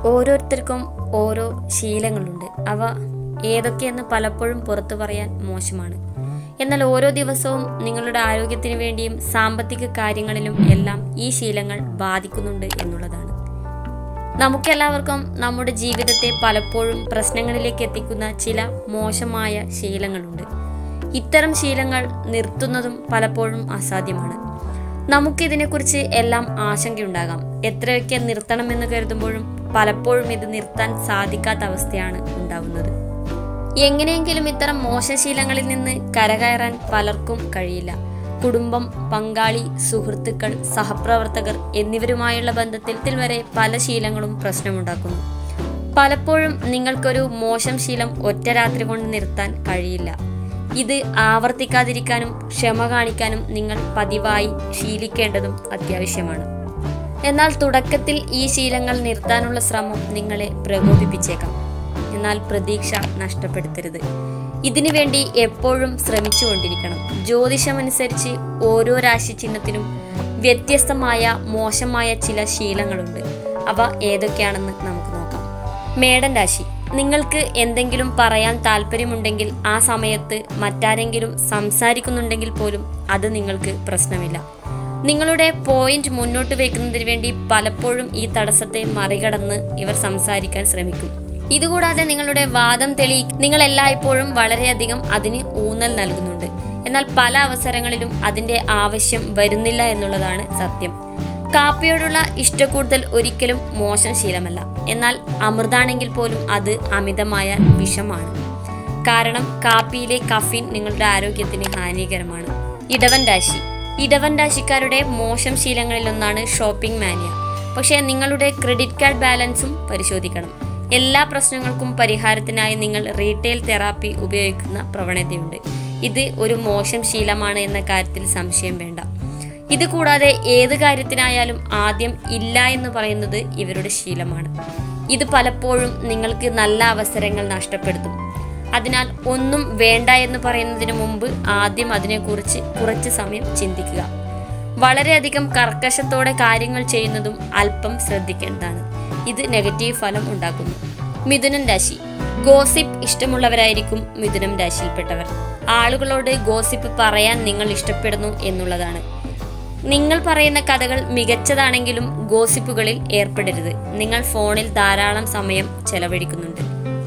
ഓരോരുത്തർക്കും ഓരോ ശീലങ്ങളുണ്ട് അവ ഏതൊക്കെയെന്ന് പലപ്പോഴും പുറത്തു പറയാൻ മോശമാണ് എന്നാൽ ഓരോ ദിവസവും നിങ്ങളുടെ ആരോഗ്യത്തിന് വേണ്ടിയും സാമ്പത്തിക കാര്യങ്ങളിലും എല്ലാം ഈ ശീലങ്ങൾ ബാധിക്കുന്നുണ്ട് എന്നുള്ളതാണ് നമുക്കെല്ലാവർക്കും നമ്മുടെ ജീവിതത്തെ പലപ്പോഴും പ്രശ്നങ്ങളിലേക്ക് എത്തിക്കുന്ന ചില മോശമായ ശീലങ്ങളുണ്ട് ഇത്തരം ശീലങ്ങൾ നിർത്തുന്നതും പലപ്പോഴും അസാധ്യമാണ് നമുക്കിതിനെക്കുറിച്ച് എല്ലാം ആശങ്കയുണ്ടാകാം എത്രയൊക്കെ നിർത്തണമെന്ന് കരുതുമ്പോഴും പലപ്പോഴും ഇത് നിർത്താൻ സാധിക്കാത്ത അവസ്ഥയാണ് ഉണ്ടാവുന്നത് എങ്ങനെയെങ്കിലും ഇത്തരം മോശശീലങ്ങളിൽ നിന്ന് കരകയറാൻ പലർക്കും കഴിയില്ല കുടുംബം പങ്കാളി സുഹൃത്തുക്കൾ സഹപ്രവർത്തകർ എന്നിവരുമായുള്ള ബന്ധത്തിൽ വരെ പല ശീലങ്ങളും പ്രശ്നമുണ്ടാക്കുന്നു പലപ്പോഴും നിങ്ങൾക്കൊരു മോശം ശീലം ഒറ്റ രാത്രി കൊണ്ട് നിർത്താൻ കഴിയില്ല ഇത് ആവർത്തിക്കാതിരിക്കാനും ക്ഷമ കാണിക്കാനും നിങ്ങൾ പതിവായി ശീലിക്കേണ്ടതും അത്യാവശ്യമാണ് എന്നാൽ തുടക്കത്തിൽ ഈ ശീലങ്ങൾ നിർത്താനുള്ള ശ്രമം നിങ്ങളെ പ്രകോപിപ്പിച്ചേക്കാം എന്നാൽ പ്രതീക്ഷ നഷ്ടപ്പെടുത്തരുത് ഇതിനു വേണ്ടി എപ്പോഴും ശ്രമിച്ചുകൊണ്ടിരിക്കണം ജ്യോതിഷമനുസരിച്ച് ഓരോ രാശി ചിഹ്നത്തിനും വ്യത്യസ്തമായ മോശമായ ചില ശീലങ്ങളുണ്ട് അവ ഏതൊക്കെയാണെന്ന് നമുക്ക് നോക്കാം മേടൻ രാശി നിങ്ങൾക്ക് എന്തെങ്കിലും പറയാൻ താല്പര്യമുണ്ടെങ്കിൽ ആ സമയത്ത് മറ്റാരെങ്കിലും സംസാരിക്കുന്നുണ്ടെങ്കിൽ പോലും അത് നിങ്ങൾക്ക് പ്രശ്നമില്ല നിങ്ങളുടെ പോയിന്റ് മുന്നോട്ട് വയ്ക്കുന്നതിന് വേണ്ടി പലപ്പോഴും ഈ തടസ്സത്തെ മറികടന്ന് ഇവർ സംസാരിക്കാൻ ശ്രമിക്കും ഇതുകൂടാതെ നിങ്ങളുടെ വാദം തെളി നിങ്ങൾ എല്ലായ്പ്പോഴും വളരെയധികം അതിന് ഊന്നൽ നൽകുന്നുണ്ട് എന്നാൽ പല അവസരങ്ങളിലും അതിന്റെ ആവശ്യം വരുന്നില്ല എന്നുള്ളതാണ് സത്യം കാപ്പിയോടുള്ള ഇഷ്ടക്കൂടുതൽ ഒരിക്കലും മോശം ശീലമല്ല എന്നാൽ അമൃതാണെങ്കിൽ പോലും അത് അമിതമായ വിഷമാണ് കാരണം കാപ്പിയിലെ കഫീൻ നിങ്ങളുടെ ആരോഗ്യത്തിന് ഹാനികരമാണ് ഇടവൻ രാശി ഇടവൻ രാശിക്കാരുടെ മോശം ശീലങ്ങളിലൊന്നാണ് ഷോപ്പിംഗ് മാനിയ പക്ഷേ നിങ്ങളുടെ ക്രെഡിറ്റ് കാർഡ് ബാലൻസും പരിശോധിക്കണം എല്ലാ പ്രശ്നങ്ങൾക്കും പരിഹാരത്തിനായി നിങ്ങൾ റീറ്റെയിൽ തെറാപ്പി ഉപയോഗിക്കുന്ന പ്രവണതയുണ്ട് ഇത് ഒരു മോശം ശീലമാണ് എന്ന കാര്യത്തിൽ സംശയം വേണ്ട ഇത് കൂടാതെ ഏത് കാര്യത്തിനായാലും ആദ്യം ഇല്ല എന്ന് പറയുന്നത് ഇവരുടെ ശീലമാണ് ഇത് പലപ്പോഴും നിങ്ങൾക്ക് നല്ല അവസരങ്ങൾ നഷ്ടപ്പെടുത്തും അതിനാൽ ഒന്നും വേണ്ട എന്ന് പറയുന്നതിന് മുമ്പ് ആദ്യം അതിനെക്കുറിച്ച് കുറച്ച് സമയം ചിന്തിക്കുക വളരെയധികം കർക്കശത്തോടെ കാര്യങ്ങൾ ചെയ്യുന്നതും അല്പം ശ്രദ്ധിക്കേണ്ടതാണ് ഇത് നെഗറ്റീവ് ഫലം ഉണ്ടാക്കുന്നു മിഥുനൻ രാശി ഗോസിപ്പ് ഇഷ്ടമുള്ളവരായിരിക്കും മിഥുനം രാശിയിൽപ്പെട്ടവർ ആളുകളോട് ഗോസിപ്പ് പറയാൻ നിങ്ങൾ ഇഷ്ടപ്പെടുന്നു എന്നുള്ളതാണ് നിങ്ങൾ പറയുന്ന കഥകൾ മികച്ചതാണെങ്കിലും ഗോസിപ്പുകളിൽ ഏർപ്പെടരുത് നിങ്ങൾ ഫോണിൽ ധാരാളം സമയം ചെലവഴിക്കുന്നുണ്ട്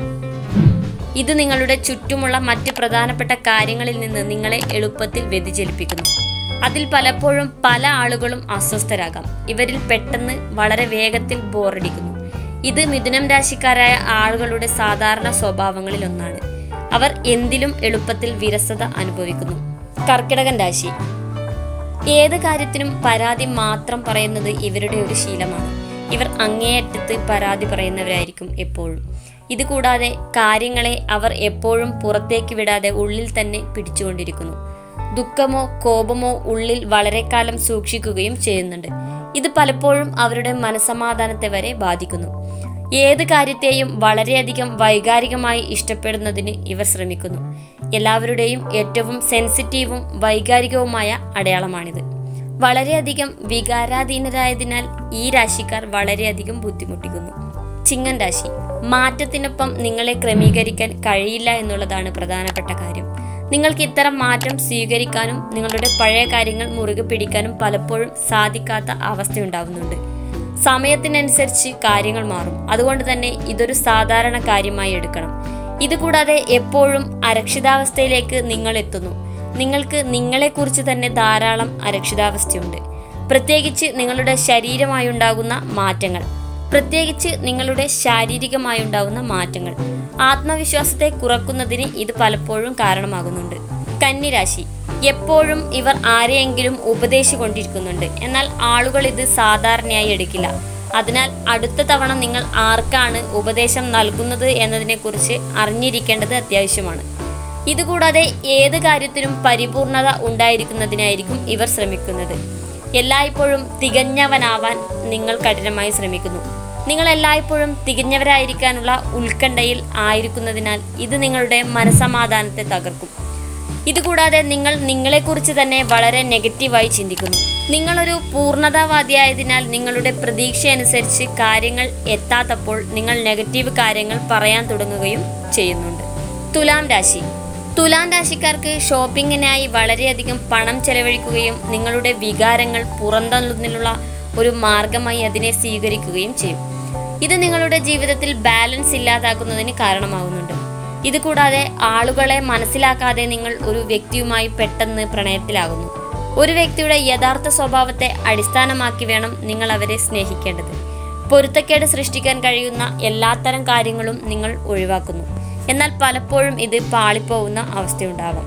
ഇത് നിങ്ങളുടെ ചുറ്റുമുള്ള മറ്റ് പ്രധാനപ്പെട്ട കാര്യങ്ങളിൽ നിന്ന് നിങ്ങളെ എളുപ്പത്തിൽ വ്യതിചലിപ്പിക്കുന്നു അതിൽ പലപ്പോഴും പല ആളുകളും അസ്വസ്ഥരാകാം ഇവരിൽ പെട്ടെന്ന് വളരെ വേഗത്തിൽ ബോറടിക്കുന്നു ഇത് മിഥുനം രാശിക്കാരായ ആളുകളുടെ സാധാരണ സ്വഭാവങ്ങളിൽ ഒന്നാണ് അവർ എന്തിലും എളുപ്പത്തിൽ വിരസത അനുഭവിക്കുന്നു കർക്കിടകൻ രാശി ഏത് കാര്യത്തിനും പരാതി മാത്രം പറയുന്നത് ഇവരുടെ ഒരു ശീലമാണ് ഇവർ അങ്ങേയറ്റത്ത് പരാതി പറയുന്നവരായിരിക്കും എപ്പോഴും ഇതുകൂടാതെ കാര്യങ്ങളെ അവർ എപ്പോഴും പുറത്തേക്ക് വിടാതെ ഉള്ളിൽ തന്നെ പിടിച്ചുകൊണ്ടിരിക്കുന്നു ദുഃഖമോ കോപമോ ഉള്ളിൽ വളരെ കാലം സൂക്ഷിക്കുകയും ചെയ്യുന്നുണ്ട് ഇത് പലപ്പോഴും അവരുടെ മനസമാധാനത്തെ വരെ ബാധിക്കുന്നു ഏത് കാര്യത്തെയും വളരെയധികം വൈകാരികമായി ഇഷ്ടപ്പെടുന്നതിന് ഇവർ ശ്രമിക്കുന്നു എല്ലാവരുടെയും ഏറ്റവും സെൻസിറ്റീവും വൈകാരികവുമായ അടയാളമാണിത് വളരെയധികം വികാരാധീനരായതിനാൽ ഈ രാശിക്കാർ വളരെയധികം ബുദ്ധിമുട്ടിക്കുന്നു ചിങ്ങൻ രാശി മാറ്റത്തിനൊപ്പം നിങ്ങളെ ക്രമീകരിക്കാൻ കഴിയില്ല എന്നുള്ളതാണ് പ്രധാനപ്പെട്ട കാര്യം നിങ്ങൾക്ക് ഇത്തരം മാറ്റം സ്വീകരിക്കാനും നിങ്ങളുടെ പഴയ കാര്യങ്ങൾ മുറുകെ പിടിക്കാനും പലപ്പോഴും സാധിക്കാത്ത അവസ്ഥയുണ്ടാവുന്നുണ്ട് സമയത്തിനനുസരിച്ച് കാര്യങ്ങൾ മാറും അതുകൊണ്ട് തന്നെ ഇതൊരു സാധാരണ കാര്യമായി എടുക്കണം ഇതുകൂടാതെ എപ്പോഴും അരക്ഷിതാവസ്ഥയിലേക്ക് നിങ്ങൾ എത്തുന്നു നിങ്ങൾക്ക് നിങ്ങളെക്കുറിച്ച് തന്നെ ധാരാളം അരക്ഷിതാവസ്ഥയുണ്ട് പ്രത്യേകിച്ച് നിങ്ങളുടെ ശരീരമായി ഉണ്ടാകുന്ന മാറ്റങ്ങൾ പ്രത്യേകിച്ച് നിങ്ങളുടെ ശാരീരികമായി ഉണ്ടാകുന്ന മാറ്റങ്ങൾ ആത്മവിശ്വാസത്തെ കുറക്കുന്നതിന് ഇത് പലപ്പോഴും കാരണമാകുന്നുണ്ട് കന്നിരാശി എപ്പോഴും ഇവർ ആരെയെങ്കിലും ഉപദേശിക്കൊണ്ടിരിക്കുന്നുണ്ട് എന്നാൽ ആളുകൾ ഇത് സാധാരണയായി എടുക്കില്ല അതിനാൽ അടുത്ത തവണ നിങ്ങൾ ആർക്കാണ് ഉപദേശം നൽകുന്നത് എന്നതിനെക്കുറിച്ച് അറിഞ്ഞിരിക്കേണ്ടത് അത്യാവശ്യമാണ് ഇതുകൂടാതെ ഏത് കാര്യത്തിനും പരിപൂർണത ഉണ്ടായിരിക്കുന്നതിനായിരിക്കും ഇവർ ശ്രമിക്കുന്നത് എല്ലായ്പ്പോഴും തികഞ്ഞവനാവാൻ നിങ്ങൾ കഠിനമായി ശ്രമിക്കുന്നു നിങ്ങൾ എല്ലായ്പ്പോഴും തികഞ്ഞവരായിരിക്കാനുള്ള ഉത്കണ്ഠയിൽ ആയിരിക്കുന്നതിനാൽ ഇത് നിങ്ങളുടെ മനസമാധാനത്തെ തകർക്കും ഇതുകൂടാതെ നിങ്ങൾ നിങ്ങളെക്കുറിച്ച് തന്നെ വളരെ നെഗറ്റീവായി ചിന്തിക്കുന്നു നിങ്ങളൊരു പൂർണ്ണതാവാദിയായതിനാൽ നിങ്ങളുടെ പ്രതീക്ഷ അനുസരിച്ച് കാര്യങ്ങൾ എത്താത്തപ്പോൾ നിങ്ങൾ നെഗറ്റീവ് കാര്യങ്ങൾ പറയാൻ തുടങ്ങുകയും ചെയ്യുന്നുണ്ട് തുലാം രാശി തുലാം രാശിക്കാർക്ക് ഷോപ്പിങ്ങിനായി വളരെയധികം പണം ചെലവഴിക്കുകയും നിങ്ങളുടെ വികാരങ്ങൾ പുറന്തള്ളുന്നതിനുള്ള ഒരു മാർഗമായി അതിനെ സ്വീകരിക്കുകയും ചെയ്യും ഇത് നിങ്ങളുടെ ജീവിതത്തിൽ ബാലൻസ് ഇല്ലാതാക്കുന്നതിന് കാരണമാകുന്നുണ്ട് ഇത് കൂടാതെ ആളുകളെ മനസ്സിലാക്കാതെ നിങ്ങൾ ഒരു വ്യക്തിയുമായി പെട്ടെന്ന് പ്രണയത്തിലാകുന്നു ഒരു വ്യക്തിയുടെ യഥാർത്ഥ സ്വഭാവത്തെ അടിസ്ഥാനമാക്കി വേണം നിങ്ങൾ അവരെ സ്നേഹിക്കേണ്ടത് പൊരുത്തക്കേട് സൃഷ്ടിക്കാൻ കഴിയുന്ന എല്ലാത്തരം കാര്യങ്ങളും നിങ്ങൾ ഒഴിവാക്കുന്നു എന്നാൽ പലപ്പോഴും ഇത് പാളിപ്പോകുന്ന അവസ്ഥയുണ്ടാവാം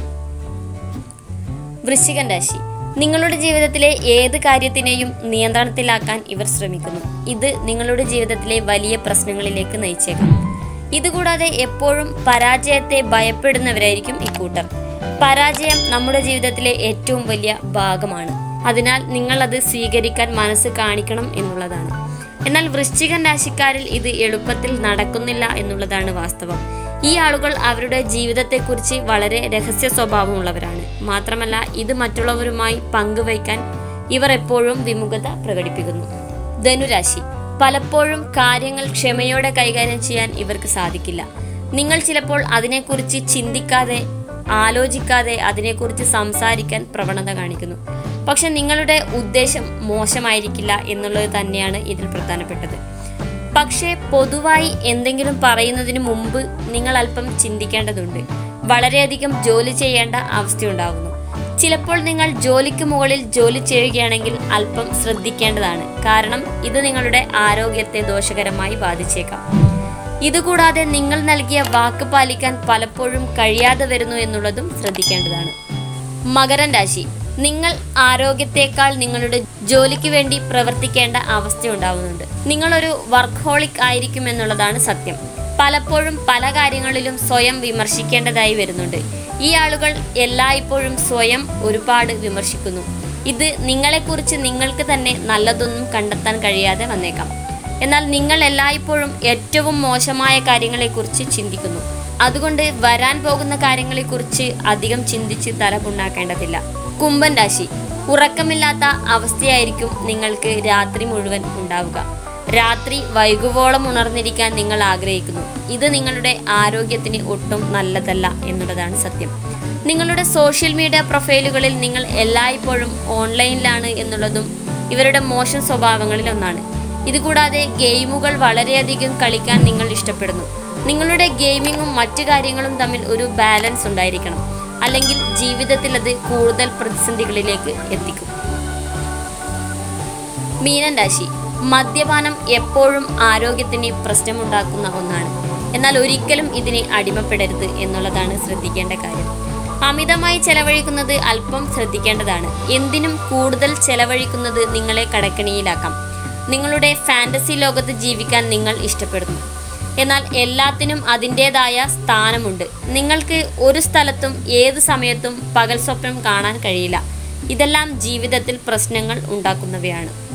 വൃശ്ചികൻ രാശി നിങ്ങളുടെ ജീവിതത്തിലെ ഏത് കാര്യത്തിനെയും നിയന്ത്രണത്തിലാക്കാൻ ഇവർ ശ്രമിക്കുന്നു ഇത് നിങ്ങളുടെ ജീവിതത്തിലെ വലിയ പ്രശ്നങ്ങളിലേക്ക് നയിച്ചേക്കാം ഇതുകൂടാതെ എപ്പോഴും പരാജയത്തെ ഭയപ്പെടുന്നവരായിരിക്കും ഇക്കൂട്ടർ പരാജയം നമ്മുടെ ജീവിതത്തിലെ ഏറ്റവും വലിയ ഭാഗമാണ് അതിനാൽ നിങ്ങൾ അത് സ്വീകരിക്കാൻ മനസ്സ് കാണിക്കണം എന്നുള്ളതാണ് എന്നാൽ വൃശ്ചികൻ രാശിക്കാരിൽ ഇത് എളുപ്പത്തിൽ നടക്കുന്നില്ല എന്നുള്ളതാണ് വാസ്തവം ഈ ആളുകൾ അവരുടെ ജീവിതത്തെക്കുറിച്ച് വളരെ രഹസ്യ സ്വഭാവമുള്ളവരാണ് മാത്രമല്ല ഇത് മറ്റുള്ളവരുമായി പങ്കുവയ്ക്കാൻ ഇവർ എപ്പോഴും വിമുഖത പ്രകടിപ്പിക്കുന്നു ധനുരാശി പലപ്പോഴും കാര്യങ്ങൾ ക്ഷമയോടെ കൈകാര്യം ചെയ്യാൻ ഇവർക്ക് സാധിക്കില്ല നിങ്ങൾ ചിലപ്പോൾ അതിനെക്കുറിച്ച് ചിന്തിക്കാതെ ആലോചിക്കാതെ അതിനെക്കുറിച്ച് സംസാരിക്കാൻ പ്രവണത കാണിക്കുന്നു പക്ഷെ നിങ്ങളുടെ ഉദ്ദേശം മോശമായിരിക്കില്ല എന്നുള്ളത് തന്നെയാണ് ഇതിൽ പ്രധാനപ്പെട്ടത് പക്ഷേ പൊതുവായി എന്തെങ്കിലും പറയുന്നതിന് മുമ്പ് നിങ്ങൾ അല്പം ചിന്തിക്കേണ്ടതുണ്ട് വളരെയധികം ജോലി ചെയ്യേണ്ട അവസ്ഥയുണ്ടാകുന്നു ചിലപ്പോൾ നിങ്ങൾ ജോലിക്ക് മുകളിൽ ജോലി ചെയ്യുകയാണെങ്കിൽ അല്പം ശ്രദ്ധിക്കേണ്ടതാണ് കാരണം ഇത് നിങ്ങളുടെ ആരോഗ്യത്തെ ദോഷകരമായി ബാധിച്ചേക്കാം ഇതുകൂടാതെ നിങ്ങൾ നൽകിയ വാക്ക് പാലിക്കാൻ പലപ്പോഴും കഴിയാതെ വരുന്നു എന്നുള്ളതും ശ്രദ്ധിക്കേണ്ടതാണ് മകരൻ രാശി നിങ്ങൾ ആരോഗ്യത്തെക്കാൾ നിങ്ങളുടെ ജോലിക്ക് വേണ്ടി പ്രവർത്തിക്കേണ്ട അവസ്ഥയുണ്ടാവുന്നുണ്ട് നിങ്ങളൊരു വർക്ക് ഹോളിക് ആയിരിക്കും എന്നുള്ളതാണ് സത്യം പലപ്പോഴും പല കാര്യങ്ങളിലും സ്വയം വിമർശിക്കേണ്ടതായി വരുന്നുണ്ട് ഈ ആളുകൾ എല്ലായ്പ്പോഴും സ്വയം ഒരുപാട് വിമർശിക്കുന്നു ഇത് നിങ്ങളെക്കുറിച്ച് നിങ്ങൾക്ക് തന്നെ നല്ലതൊന്നും കണ്ടെത്താൻ കഴിയാതെ വന്നേക്കാം എന്നാൽ നിങ്ങൾ എല്ലായ്പ്പോഴും ഏറ്റവും മോശമായ കാര്യങ്ങളെക്കുറിച്ച് ചിന്തിക്കുന്നു അതുകൊണ്ട് വരാൻ പോകുന്ന കാര്യങ്ങളെക്കുറിച്ച് അധികം ചിന്തിച്ച് തലപുണ്ണാക്കേണ്ടതില്ല കുംഭൻ രാശി ഉറക്കമില്ലാത്ത അവസ്ഥയായിരിക്കും നിങ്ങൾക്ക് രാത്രി മുഴുവൻ ഉണ്ടാവുക രാത്രി വൈകുവോളം ഉണർന്നിരിക്കാൻ നിങ്ങൾ ആഗ്രഹിക്കുന്നു ഇത് നിങ്ങളുടെ ആരോഗ്യത്തിന് ഒട്ടും നല്ലതല്ല എന്നുള്ളതാണ് സത്യം നിങ്ങളുടെ സോഷ്യൽ മീഡിയ പ്രൊഫൈലുകളിൽ നിങ്ങൾ എല്ലായ്പ്പോഴും ഓൺലൈനിലാണ് എന്നുള്ളതും ഇവരുടെ മോശം സ്വഭാവങ്ങളിൽ ഒന്നാണ് ഇതുകൂടാതെ ഗെയിമുകൾ വളരെയധികം കളിക്കാൻ നിങ്ങൾ ഇഷ്ടപ്പെടുന്നു നിങ്ങളുടെ ഗെയിമിങ്ങും മറ്റു കാര്യങ്ങളും തമ്മിൽ ഒരു ബാലൻസ് ഉണ്ടായിരിക്കണം അല്ലെങ്കിൽ ജീവിതത്തിൽ അത് കൂടുതൽ പ്രതിസന്ധികളിലേക്ക് എത്തിക്കും മീനൻ രാശി മദ്യപാനം എപ്പോഴും ആരോഗ്യത്തിന് പ്രശ്നമുണ്ടാക്കുന്ന ഒന്നാണ് എന്നാൽ ഒരിക്കലും ഇതിന് അടിമപ്പെടരുത് എന്നുള്ളതാണ് ശ്രദ്ധിക്കേണ്ട കാര്യം അമിതമായി ചെലവഴിക്കുന്നത് അല്പം ശ്രദ്ധിക്കേണ്ടതാണ് എന്തിനും കൂടുതൽ ചെലവഴിക്കുന്നത് നിങ്ങളെ കടക്കണിയിലാക്കാം നിങ്ങളുടെ ഫാന്റസി ലോകത്ത് ജീവിക്കാൻ നിങ്ങൾ ഇഷ്ടപ്പെടുന്നു എന്നാൽ എല്ലാത്തിനും അതിൻ്റെതായ സ്ഥാനമുണ്ട് നിങ്ങൾക്ക് ഒരു സ്ഥലത്തും ഏത് സമയത്തും പകൽ സ്വപ്നം കാണാൻ കഴിയില്ല ഇതെല്ലാം ജീവിതത്തിൽ പ്രശ്നങ്ങൾ ഉണ്ടാക്കുന്നവയാണ്